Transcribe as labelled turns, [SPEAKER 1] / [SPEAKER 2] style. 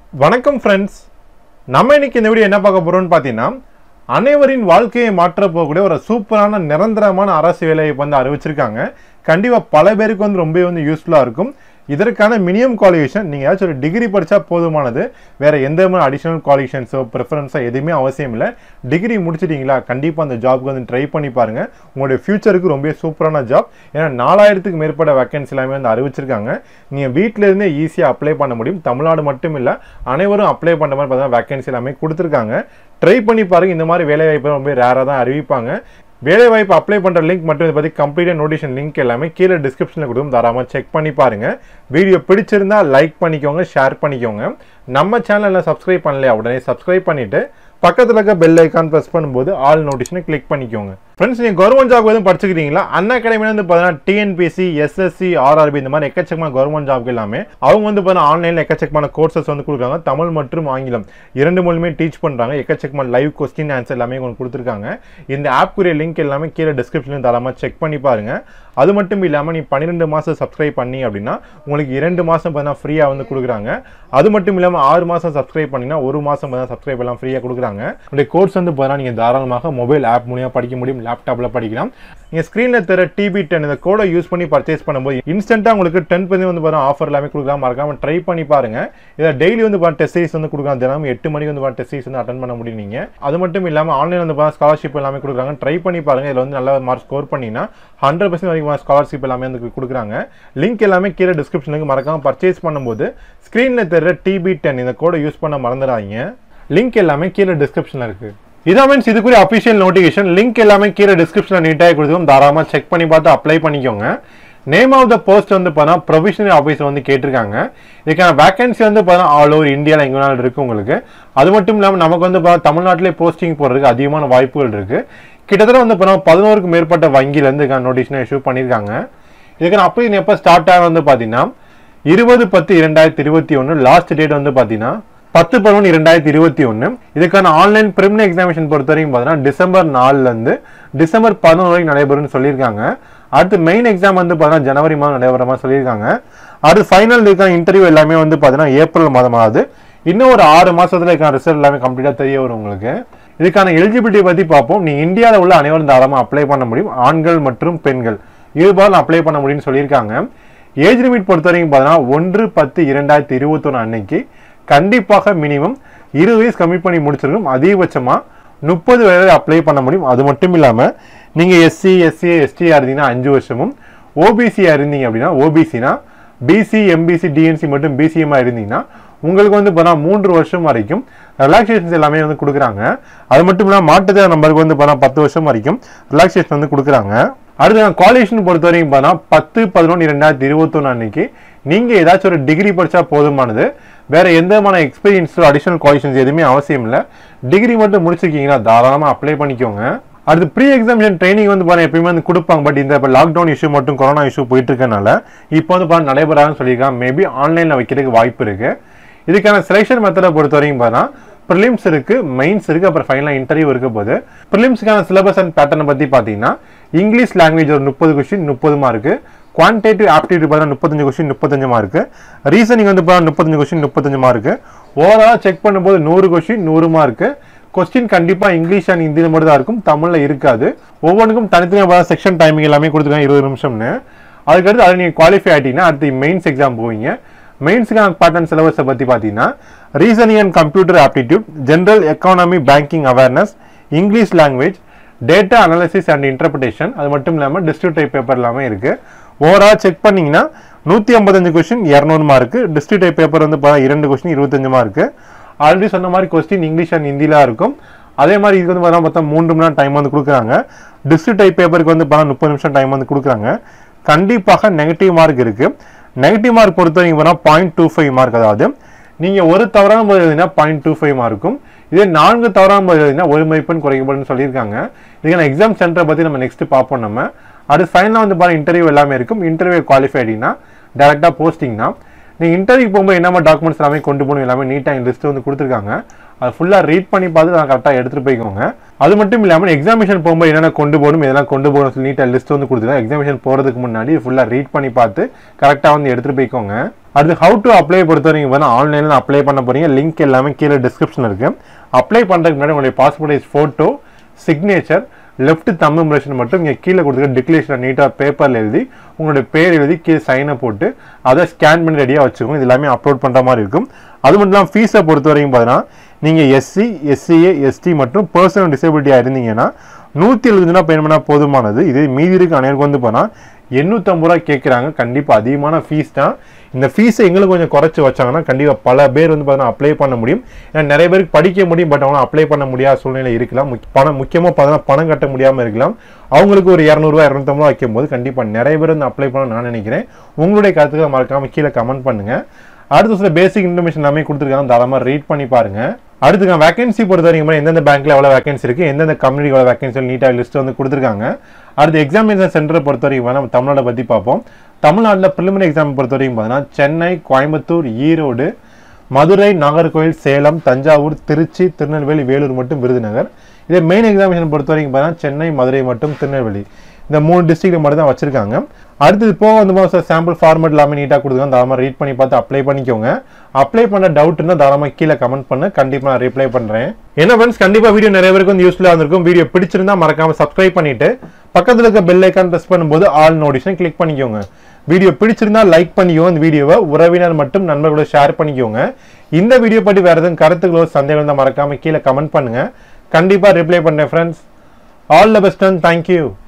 [SPEAKER 1] வணக்கம் ஃப்ரெண்ட்ஸ் நம்ம இன்னைக்கு இந்த வீடியோ என்ன பார்க்க போறோம்னு பார்த்தீங்கன்னா அனைவரின் வாழ்க்கையை மாற்ற போகக்கூடிய ஒரு சூப்பரான நிரந்தரமான அரசு வேலையை வந்து அறிவிச்சிருக்காங்க கண்டிப்பாக பல பேருக்கு வந்து ரொம்பவே வந்து யூஸ்ஃபுல்லாக இருக்கும் இதற்கான மினிமம் குவாலிஃபிகேஷன் நீங்கள் ஏதாச்சும் ஒரு டிகிரி படித்தா போதுமானது வேற எந்த மாதிரி அடிஷனல் குவாலிஃபிகேஷன்ஸோ ப்ரிஃபரன்ஸோ எதுவுமே அவசியம் இல்லை டிகிரி முடிச்சிட்டீங்களா கண்டிப்பாக அந்த ஜாப்க்கு வந்து ட்ரை பண்ணி பாருங்க உங்களுடைய ஃபியூச்சருக்கு ரொம்ப சூப்பரான ஜாப் ஏன்னா நாலாயிரத்துக்கு மேற்பட்ட வேக்கன்சி எல்லாமே வந்து அறிவிச்சிருக்காங்க நீங்கள் வீட்டில இருந்தே ஈஸியாக அப்ளை பண்ண முடியும் தமிழ்நாடு மட்டும் இல்லை அனைவரும் அப்ளை பண்ணுற மாதிரி பார்த்தா வேக்கன்சி எல்லாமே கொடுத்துருக்காங்க ட்ரை பண்ணி பாருங்க இந்த மாதிரி வேலை வாய்ப்பு ரொம்ப ரேராக தான் அறிவிப்பாங்க வேலை வாய்ப்பு அப்ளை பண்ணுற லிங்க் மட்டும் இதை பற்றி கம்ப்ளீட்டாக நோட்டிஷன் லிங்க் எல்லாமே கீழே டிஸ்கிரிப்ஷனில் கொடுக்கும் தாராளமாக செக் பண்ணி பாருங்க வீடியோ பிடிச்சிருந்தா லைக் பண்ணிக்கோங்க ஷேர் பண்ணிக்கோங்க நம்ம சேனலில் சப்ஸ்கிரைப் பண்ணலையா உடனே சப்ஸ்கிரைப் பண்ணிட்டு பக்கத்தில் இருக்க பெல் ஐக்கான் ப்ரெஸ் பண்ணும்போது ஆல் நோட்டிஷனை கிளிக் பண்ணிக்கோங்க ஃப்ரெண்ட்ஸ் நீங்கள் கவர்மெண்ட் ஜாப் எதுவும் படிச்சுக்கிறீங்களா அண்ணா அகாடமியில் வந்து பார்த்தீங்கன்னா டிஎன்பிசி எஸ்எஸ்சி ஆர்ஆர்பி இந்த மாதிரி எக்கச்சக்கமான கவர்மெண்ட் ஜாப்க்கு எல்லாமே அவங்க வந்து பார்த்தீங்கன்னா ஆன்லைனில் எக்கச்சக்கமான கோர்சஸ் வந்து கொடுக்குறாங்க தமிழ் மற்றும் ஆங்கிலம் இரண்டு மொழியுமே டீச் பண்ணுறாங்க எக்கச்சக்கமான லைவ் கொஸ்டின் ஆன்சர் எல்லாமே உங்களுக்கு கொடுத்துருக்காங்க இந்த ஆப்க்குரிய லிங்க் எல்லாமே கீழே டிஸ்கிரிப்ஷனில் தரமாக செக் பண்ணி பாருங்க அது மட்டும் இல்லாமல் நீ பன்னிரெண்டு மாதம் சப்ஸ்கிரைப் பண்ணி அப்படின்னா உங்களுக்கு இரண்டு மாதம் பார்த்தீங்கன்னா ஃப்ரீயாக வந்து கொடுக்குறாங்க அது மட்டும் இல்லாமல் ஆறு மாதம் சப்ஸ்கிரைப் பண்ணிங்கன்னா ஒரு மாதம் பார்த்தீங்கன்னா சப்ஸ்கிரைப் எல்லாம் ஃப்ரீயாக கொடுக்குறாங்க உங்களுடைய கோர்ஸ் வந்து பார்த்தீங்கன்னா நீங்கள் தாராளமாக மொபைல் ஆப் மூலியமாக படிக்க முடியும் லேப்டாப்பில் படிக்கலாம் நீங்கள் ஸ்க்ரீனில் தர டிபி டென் இந்த கோடை யூஸ் பண்ணி பர்ச்சேஸ் பண்ணும்போது இன்ஸ்டன்ட்டாக உங்களுக்கு டென் பர்சன்ட் வந்து பார்த்தீங்கன்னா ஆஃபர் எல்லாமே கொடுக்கலாம் மறக்காம ட்ரை பண்ணி பாருங்க இதை டெய்லி வந்து பார்த்தா டெஸ்ட் சீரிஸ் வந்து கொடுக்குறாங்க தினமும் எட்டு மணிக்கு வந்து டெஸ்ட் சீரிஸ் வந்து அட்டன் பண்ண முடியும் நீங்கள் அது மட்டும் இல்லாமல் ஆன்லைன் வந்து பார்த்தா ஸ்காலர்ஷிப் எல்லாமே கொடுக்குறாங்க ட்ரை பண்ணி பாருங்க இதில் வந்து நல்ல மார்க் ஸ்கோர் பண்ணிங்கன்னா ஹண்ட்ரட் பர்சன்ட் வரைக்கும் ஸ்காலர்ஷிப் எல்லாமே வந்து கொடுக்குறாங்க லிங்க் எல்லாமே கீழே டிஸ்கிரிப்ஷனுக்கு மறக்காம பர்ச்சேஸ் பண்ணும்போது ஸ்க்ரீனில் தர டிபி டென் இந்த கோடை யூஸ் பண்ண மறந்துடாதீங்க லிங்க் எல்லாமே கீழே டிஸ்கிரிப்ஷனில் இருக்குது இதான் மீன்ஸ் இதுக்குரிய அஃபிஷியல் நோட்டிஃபிகேஷன் லிங்க் எல்லாமே கீழே டிஸ்கிரிப்ஷனில் நீட்டாக கொடுத்துரும் தாராளமாக செக் பண்ணி பார்த்து அப்ளை பண்ணிக்கோங்க நேம் ஆஃப் த போஸ்ட் வந்து பார்த்தா ப்ரொஃபஷனல் ஆஃபீஸ் வந்து கேட்டிருக்காங்க இதுக்கான வேகன்சி வந்து பார்த்தா ஆல் ஓவர் இந்தியாவில் எங்கே வேணாலும் இருக்குது உங்களுக்கு அது மட்டும் இல்லாமல் நமக்கு வந்து பார்த்தா தமிழ்நாட்டிலே போஸ்டிங் போடுறதுக்கு அதிகமான வாய்ப்புகள் இருக்குது கிட்டத்தட்ட வந்து பார்த்தா பதினோருக்கு மேற்பட்ட வங்கியிலேருந்து இதுக்கான நோட்டிஷனை இஷ்யூ பண்ணியிருக்காங்க இதுக்கான அப்ளை எப்போ ஸ்டார்ட் ஆகும் வந்து பார்த்தீங்கன்னா இருபது பத்து இரண்டாயிரத்தி இருபத்தி ஒன்று லாஸ்ட் டேட் வந்து பார்த்தீங்கன்னா பத்து பதினொன்று இரண்டாயிரத்தி இருபத்தி ஒன்று இதுக்கான ஆன்லைன் பிரிமினரி எக்ஸாமினேஷன் பொறுத்த வரைக்கும் பார்த்தீங்கன்னா டிசம்பர் நாலுலேருந்து டிசம்பர் பதினொன்று வரைக்கும் நடைபெறும்னு சொல்லியிருக்காங்க அடுத்து மெயின் எக்ஸாம் வந்து பார்த்தீங்கன்னா ஜனவரி மாதம் நடைபெற மாதிரி சொல்லியிருக்காங்க அடுத்து ஃபைனல் இதுக்கான இன்டர்வியூ எல்லாமே வந்து பார்த்தீங்கன்னா ஏப்ரல் மாதம் ஆகுது இன்னும் ஒரு ஆறு மாசத்துல இதுக்கான ரிசல்ட் எல்லாமே கம்ப்ளீட்டாக தெரிய வரும் உங்களுக்கு இதுக்கான எலிஜிபிலிட்டி பற்றி பார்ப்போம் நீ இந்தியாவில் உள்ள அனைவரும் தாராளமாக அப்ளை பண்ண முடியும் ஆண்கள் மற்றும் பெண்கள் இருபாலும் அப்ளை பண்ண முடியும்னு சொல்லியிருக்காங்க ஏஜ் லிமிட் பொறுத்த வரைக்கும் பார்த்தீங்கன்னா ஒன்று பத்து இரண்டாயிரத்தி இருபத்தொன்று அன்னைக்கு கண்டிப்பாக மினிமம் இருபது வயசு கம்மி பண்ணி முடிச்சிருக்கும் அதிகபட்சமாக முப்பது வயது அப்ளை பண்ண முடியும் அது மட்டும் இல்லாமல் நீங்கள் எஸ்சி எஸ்சி எஸ்டியாக இருந்தீங்கன்னா அஞ்சு வருஷமும் ஓபிசியாக இருந்தீங்க அப்படின்னா ஓபிசினா பிசி எம்பிசி டிஎன்சி மட்டும் பிசிஎம்மாக இருந்தீங்கன்னா உங்களுக்கு வந்து பார்த்தா மூன்று வருஷம் வரைக்கும் ரிலாக்ஸேஷன்ஸ் எல்லாமே வந்து கொடுக்குறாங்க அது மட்டும் இல்லாமல் மாட்டுத்திறன் நம்பருக்கு வந்து பார்த்தா பத்து வருஷம் வரைக்கும் ரிலாக்ஸேஷன் வந்து கொடுக்குறாங்க அடுத்து நான் குவாலிஃபிகேஷன் பொறுத்த வரைக்கும் பார்த்தா பத்து பதினொன்று ரெண்டாயிரத்தி இருபத்தொன்று அன்னைக்கு நீங்கள் ஏதாச்சும் ஒரு டிகிரி படித்தா போதுமானது வேற எந்த விதமான எக்ஸ்பீரியன்ஸோ அடிஷனல் குவாலிஃபிகேஷன்ஸ் எதுவுமே அவசியம் இல்லை டிகிரி மட்டும் முடிச்சிருக்கீங்களா தாராளமாக அப்ளை பண்ணிக்கோங்க அடுத்து ப்ரீ எக்ஸாமினேஷன் ட்ரைனிங் வந்து பாருங்க எப்பயுமே வந்து கொடுப்பாங்க பட் இந்த இப்போ லாக்டவுன் இஷ்யூ மட்டும் கொரோனா இஷ்யூ போயிட்டு இருக்கனால இப்போ வந்து பாருங்க நடைபெறாதுன்னு சொல்லியிருக்காங்க மேபி ஆன்லைனில் வைக்கிறதுக்கு வாய்ப்பு இருக்கு இதுக்கான செலெக்ஷன் மெத்தடை பொறுத்த வரைக்கும் பார்த்தா ப்ரிலிம்ஸ் இருக்கு மெயின்ஸ் இருக்கு அப்புறம் ஃபைனலாக இன்டர்வியூ இருக்க போது ப்ரிலிம்ஸ்க்கான சிலபஸ் அண்ட் பேட்டர்னை பற்றி பார்த்தீங்கன்னா இங்கிலீஷ் லாங்குவேஜ் ஒரு முப்பது கொஸ்டின் முப்பது மார்க்கு குவான்டேட்டிவ் ஆப்டிடியூட் பார்த்தா முப்பத்தஞ்சு கொஸ்டின் முப்பத்தஞ்சு மார்க்கு ரீசனிங் வந்து பார்த்தா முப்பத்தஞ்சு கொஸ்டின் முப்பத்தஞ்சு மார்க்கு ஓவராலாக செக் பண்ணும்போது நூறு கொஸ்டின் நூறு மார்க்கு கொஸ்டின் கண்டிப்பாக இங்கிலீஷ் அண்ட் ஹிந்தியில் மட்டும் தான் இருக்கும் தமிழில் இருக்காது ஒவ்வொன்றுக்கும் தனித்தனியாக செக்ஷன் டைமிங் எல்லாமே கொடுத்துருக்காங்க இருபது நிமிஷம்னு அதுக்கடுத்து அதை நீங்கள் குவாலிஃபை ஆகிட்டீங்கன்னா அடுத்து மெயின்ஸ் எக்ஸாம் போவீங்க மெயின்ஸுக்கான பேட்டர்ன் சிலபஸை பற்றி பார்த்தீங்கன்னா reasoning and computer aptitude general economy banking awareness English language data analysis and interpretation அது மட்டும் இல்லாமல் டிஸ்ட்ரிக்ட் டைப் பேப்பர் எல்லாமே இருக்குது ஓவரால் செக் பண்ணிங்கன்னா நூற்றி ஐம்பத்தஞ்சு கொஸ்டின் இரநூறு மார்க்கு டிஸ்ட்ரிக்ட் டைப் பேப்பர் வந்து பார்த்தா இரண்டு கொஸ்டின் இருபத்தஞ்சு மார்க்கு ஆல்ரெடி சொன்ன மாதிரி கொஸ்டின் இங்கிலீஷ் அண்ட் ஹிந்தியில் இருக்கும் அதே மாதிரி இதுக்கு வந்து பார்த்தா பார்த்தா மூன்று மணி நேரம் டைம் வந்து கொடுக்குறாங்க டிஸ்ட்ரிக்ட் டைப் பேப்பருக்கு வந்து பார்த்தா முப்பது நிமிஷம் டைம் வந்து கொடுக்குறாங்க கண்டிப்பாக நெகட்டிவ் மார்க் இருக்குது நெகட்டிவ் மார்க் பொறுத்த வரைக்கும் பார்த்தா பாயிண்ட் டூ ஃபைவ் மார்க் அதாவது நீங்கள் ஒரு தவறான பதில் எழுதினா பாயிண்ட் டூ ஃபைவ் மார்க்கும் இதே நான்கு தவறான பதில் எழுதினா ஒரு மதிப்பெண் குறைக்கப்படும் சொல்லியிருக்காங்க இதுக்கான எக்ஸாம் சென்டரை பற்றி நம்ம நெக்ஸ்ட் பார்ப்போம் நம்ம அடுத்து ஃபைனலாக வந்து பாருங்க இன்டர்வியூ எல்லாமே இருக்கும் இன்டர்வியூ குவாலிஃபைடினா டேரெக்டாக போஸ்டிங்னா நீங்கள் இன்டர்வியூ போகும்போது என்னமா டாக்குமெண்ட்ஸ் எல்லாமே கொண்டு போகணும் எல்லாமே நீட்டாக லிஸ்ட் வந்து கொடுத்துருக்காங்க அதை ஃபுல்லாக ரீட் பண்ணி பார்த்து நான் கரெக்டாக எடுத்துகிட்டு போய்க்கோங்க அது மட்டும் இல்லாமல் எக்ஸாமினேஷன் போகும்போது என்னென்ன கொண்டு போகணும் இதெல்லாம் கொண்டு போகணும் நீட்டாக லிஸ்ட் வந்து கொடுத்துருக்காங்க எக்ஸாமினேஷன் போகிறதுக்கு முன்னாடி ஃபுல்லாக ரீட் பண்ணி பார்த்து கரெக்டாக வந்து எடுத்துகிட்டு போய்க்கோங்க அடுத்து ஹவு டு அப்ளை பொறுத்த வரைக்கும் பார்த்தா ஆன்லைனில் அப்ளை பண்ண போறீங்க லிங்க் எல்லாமே கீழே டிஸ்கிரிப்ஷன் இருக்கு அப்ளை பண்ணுறதுக்கு முன்னாடி உங்களுடைய passport size photo signature left thumb impression மட்டும் இங்கே கீழே கொடுத்துருக்க டிக்ளரேஷன் நீட்டாக பேப்பரில் எழுதி உங்களுடைய பேர் எழுதி கீழே சைனை போட்டு அதை ஸ்கேன் பண்ணி ரெடியாக வச்சுக்கோங்க இது எல்லாமே அப்லோட் பண்ணுற மாதிரி இருக்கும் அது மட்டும் இல்லாமல் ஃபீஸை பொறுத்த வரைக்கும் பார்த்தீங்கன்னா நீங்கள் எஸ்சி எஸ்சிஏ எஸ்டி மற்றும் பர்சனல் டிசபிலிட்டியாக இருந்தீங்கன்னா நூற்றி எழுபது ரூபா பேமெண்ட் பண்ணால் போதுமானது இதே மீதி இருக்க அனைவருக்கு வந்து போனால் எண்ணூற்றம்பது ரூபா கேட்குறாங்க கண்டிப்பாக அதிகமான ஃபீஸ் தான் இந்த ஃபீஸை எங்களுக்கு கொஞ்சம் குறைச்சி வச்சாங்கன்னா கண்டிப்பாக பல பேர் வந்து பார்த்தீங்கன்னா அப்ளை பண்ண முடியும் ஏன்னா நிறைய பேருக்கு படிக்க முடியும் பட் அவங்களாம் அப்ளை பண்ண முடியாத சூழ்நிலை இருக்கலாம் முக்- பணம் முக்கியமாக பார்த்தீங்கன்னா பணம் கட்ட முடியாமல் இருக்கலாம் அவங்களுக்கு ஒரு இரநூறுவா இரநூத்தம்பது ரூபா வைக்கும் போது கண்டிப்பாக நிறைய பேர் வந்து அப்ளை பண்ண நான் நினைக்கிறேன் உங்களுடைய கருத்துக்களை மறக்காமல் கீழே கமெண்ட் பண்ணுங்கள் அடுத்த சில பேசிக் இன்ஃபர்மேஷன் எல்லாமே கொடுத்துருக்காங்க தாராளமாக ரீட் பண்ணி பாருங்க அடுத்து வேகன்சி பொறுத்த வரைக்கும் எந்தெந்த பேங்க்ல எவ்வளோ வேகன்சி இருக்கு எந்தெந்த கம்பெனி எவ்வளோ வேகன்சி நீட்டாக லிஸ்ட் வந்து கொடுத்துருக்காங்க அடுத்து எக்ஸாமினேஷன் சென்டரை பொறுத்த வரைக்கும் நம்ம தமிழ்நாட்டை பற்றி பார்ப்போம் தமிழ்நாட்டில் ப்ரிலிமினரி எக்ஸாம் பொறுத்த வரைக்கும் பார்த்தீங்கன்னா சென்னை கோயம்புத்தூர் ஈரோடு மதுரை நாகர்கோவில் சேலம் தஞ்சாவூர் திருச்சி திருநெல்வேலி வேலூர் மற்றும் விருதுநகர் இதே மெயின் எக்ஸாமினேஷன் பொறுத்த வரைக்கும் பார்த்தீங்கன்னா சென்னை மதுரை மற்றும் திருநெல்வேலி இந்த மூணு டிஸ்ட்ரிக்ட் மட்டும் தான் வச்சிருக்காங்க அடுத்தது போக வந்து சாம்பிள் ஃபார்மேட் எல்லாமே நீட்டாக கொடுத்துருக்காங்க தாராளமாக ரீட் பண்ணி பார்த்து அப்ளை பண்ணிக்கோங்க அப்ளை பண்ண டவுட் இருந்தால் தாராளமாக கீழே கமெண்ட் பண்ணு கண்டிப்பாக நான் ரிப்ளை பண்ணுறேன் என்ன ஃப்ரெண்ட்ஸ் கண்டிப்பாக வீடியோ நிறைய பேருக்கு வந்து யூஸ்ஃபுல்லாக இருந்திருக்கும் வீடியோ பிடிச்சிருந்தா மறக்காம சப்ஸ்கிரைப் பண்ணிட்டு பக்கத்தில் இருக்க பெல் ஐக்கான் ப்ரெஸ் பண்ணும்போது ஆல் நோட்டிஃபிகேஷன் கிளிக் பண்ணிக்கோங்க வீடியோ பிடிச்சிருந்தா லைக் பண்ணிக்கோங்க இந்த வீடியோவை உறவினர் மற்றும் நண்பர்களோட ஷேர் பண்ணிக்கோங்க இந்த வீடியோ பற்றி வேறு எதுவும் கருத்துக்களோ சந்தேகம் இருந்தால் மறக்காம கீழே கமெண்ட் பண்ணுங்க கண்டிப்பாக ரிப்ளை பண்ணேன் friends all the best and thank you